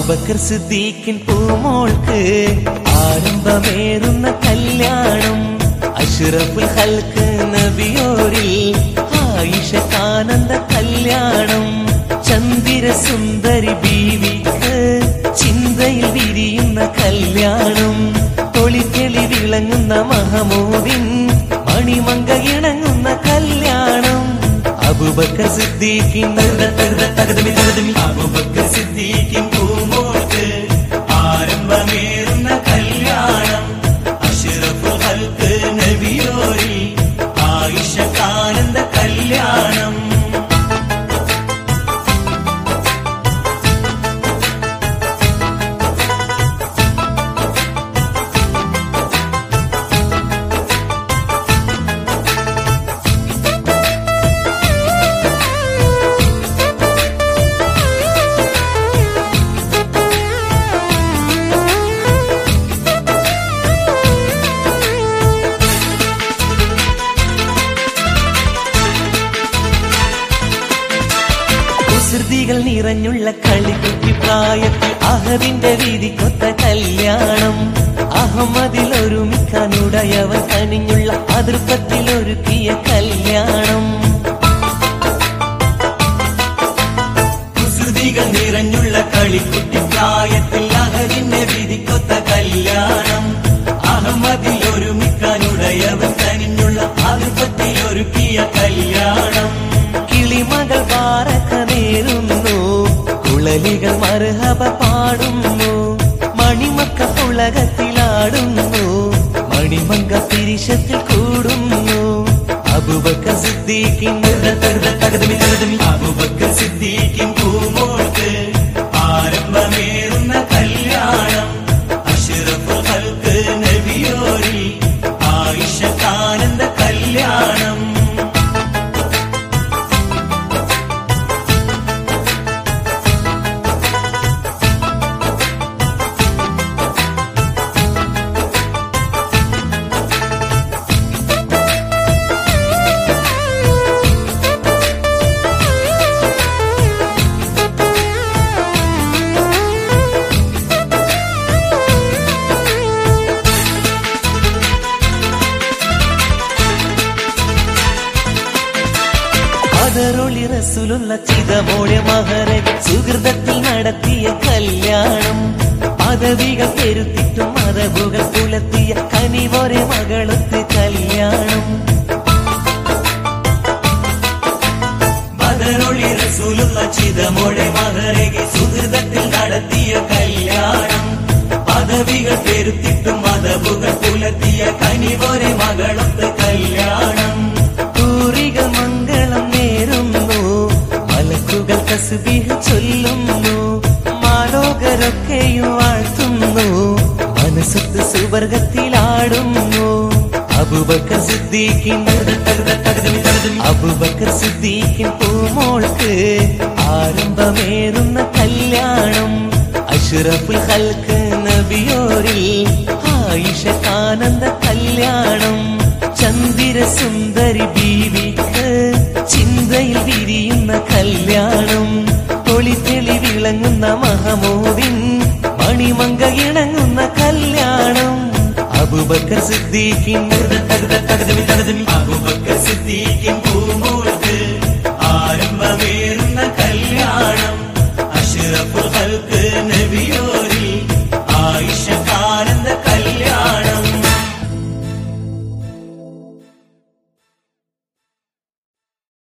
അബൂബക്കർ സിദ്ദീഖിൻ പൂമോൾക്ക് ആരംഭമേറുന്ന കല്യാണം അഷ്റഫുൽ ഹൽക്ക് നബിയോരിൽ ആയിഷക്കാനന്ദ കല്യാണം ചന്ദിര സുന്ദരി ബീവിക്ക് ചിന്തയിൽ വിരിയുന്ന കല്യാണം തൊളിത്തെളി വിളങ്ങുന്ന മഹമൂദിൻ മണിമങ്ക ഇണങ്ങുന്ന കല്യാണം അബൂബക്കർ സിദ്ദീഖിൻ തകതമി തകതമി അബൂബക്കർ സിദ്ദീഖിൻ പൂമോൾക്ക് ആരംഭമേറുന്ന കല്യാണം അഷ്റഫുൽ ഹൽക്ക് നബിയോരിൽ ആയിഷക്കാനന്ദ കല്യാണം കുസൃതികൾ നിറഞ്ഞുള്ള കളിക്കുട്ടി പ്രായത്തിൽ അഹദിന്റെ വീതിക്കൊത്ത കല്യാണം അഹമ്മദിൽ ഒരുമിക്കാനുടയവൻ കനിഞ്ഞുള്ള അതിർപ്പത്തിൽ ഒരുക്കിയ കല്യാണം കുസൃതികൾ നിറഞ്ഞുള്ള കളിക്കുട്ടി പ്രായത്തിൽ അഹദിന്റെ വീതിക്കൊത്ത കല്യാണം അഹമ്മദിൽ ഒരുമിക്കാനുടയവൻ കനിഞ്ഞുള്ള അതിർപ്പത്തിൽ ഒരുക്കിയ കല്യാണം കിളിമകൾ പാറക്ക നേരുന്നു കുളലികൾ മർഹബ പാടുന്നു മണിമക്ക പുളകത്തിലാടുന്നു മണിമങ്ക പിരിശത്തിൽ കൂടുന്നു അബുബക്കർ സിദ്ദീഖിൻ തകതമി തകതമി അബുബക്കർ സിദ്ദീഖിൻ പൂമോൾക്ക് ആരംഭമേറുന്ന കല്യാണം അഷ്റഫുൽ ഹൽക്ക് നബിയോരിൽ ആയിഷക്കാനന്ദ കല്യാണം അതറൊളി റസൂലുള്ള ചിതമോടെ മഹരൻ സുഹൃതത്തിൽ നടത്തിയ കല്യാണം പദവികൾ പെരുത്തിട്ടും മതവുകൾ പുലർത്തിയ കനിവൊരെ മകളൊത്ത് കല്യാണം ബദറൊളി റസൂലുള്ള ചിതമോടെ മഹരകെ സുഹൃതത്തിൽ നടത്തിയ കല്യാണം പദവികൾ പെരുത്തിട്ടും മതവുകൾ പുലർത്തിയ കനിവൊരെ മകളൊത്ത് കല്യാണം പൂരിക മംഗളം നേരുന്നു മലക്കുകൾ തസ്ബീഹ് ചൊല്ലുന്നു മാലോകരൊക്കെയും വാഴ്ത്തുന്നു മനസ്സത്ത് സുവർഗത്തിലാടുന്നു അബുബക്കർ സിദ്ദീഖിൻ അബുബക്കർ സിദ്ദീഖിൻ പൂമോൾക്ക് ആരംഭമേറുന്ന കല്യാണം അഷ്റഫുൽ ഹൽക്ക് നബിയോരിൽ ആയിഷക്കാനന്ദ കല്യാണം ചന്ദിര സുന്ദരി ബീവിക്ക് ചിന്തയിൽ വിരിയുന്ന കല്യാണം തൊളിത്തെളി വിളങ്ങുന്ന മഹമൂദിൻ മണിമങ്ക ഇണങ്ങുന്ന കല്യാണം അബുബക്കർ സിദ്ദീഖിൻ തകതമി തകതമി